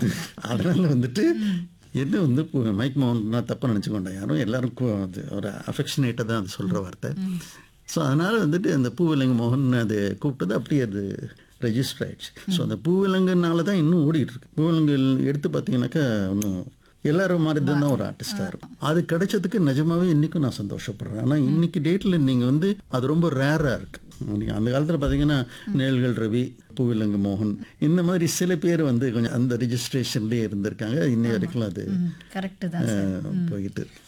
அதனால வந்துட்டு என்ன வந்து பு- மைக் மவுண்ட்னா தப்பாக நினச்சிக்கொண்டேன் யாரும் எல்லாருக்கும் அது ஒரு அஃபெக்ஷனேட்டாக தான் அது சொல்கிற வார்த்தை ஸோ அதனால் வந்துட்டு அந்த பூவிலங்கு மோகன் அது கூப்பிட்டது அப்படியே அது ரெஜிஸ்டர் ஆயிடுச்சு ஸோ அந்த பூவிலங்குனால தான் இன்னும் ஓடிட்டு இருக்கு பூவிலங்கு எடுத்து பார்த்தீங்கன்னாக்கா இன்னும் எல்லாரும் மாதிரி தான் ஒரு ஆர்டிஸ்டாக இருக்கும் அது கிடைச்சதுக்கு நிஜமாவே இன்னைக்கும் நான் சந்தோஷப்படுறேன் ஆனால் இன்னைக்கு டேட்டில் நீங்கள் வந்து அது ரொம்ப ரேராக இருக்கு நீங்க அந்த காலத்தில் பார்த்தீங்கன்னா நேல்கள் ரவி பூவிலங்கு மோகன் இந்த மாதிரி சில பேர் வந்து கொஞ்சம் அந்த ரெஜிஸ்ட்ரேஷன்லேயே இருந்திருக்காங்க இன்னை வரைக்கும் அது கரெக்டு தான் அஹ், போயிட்டு இருக்கு.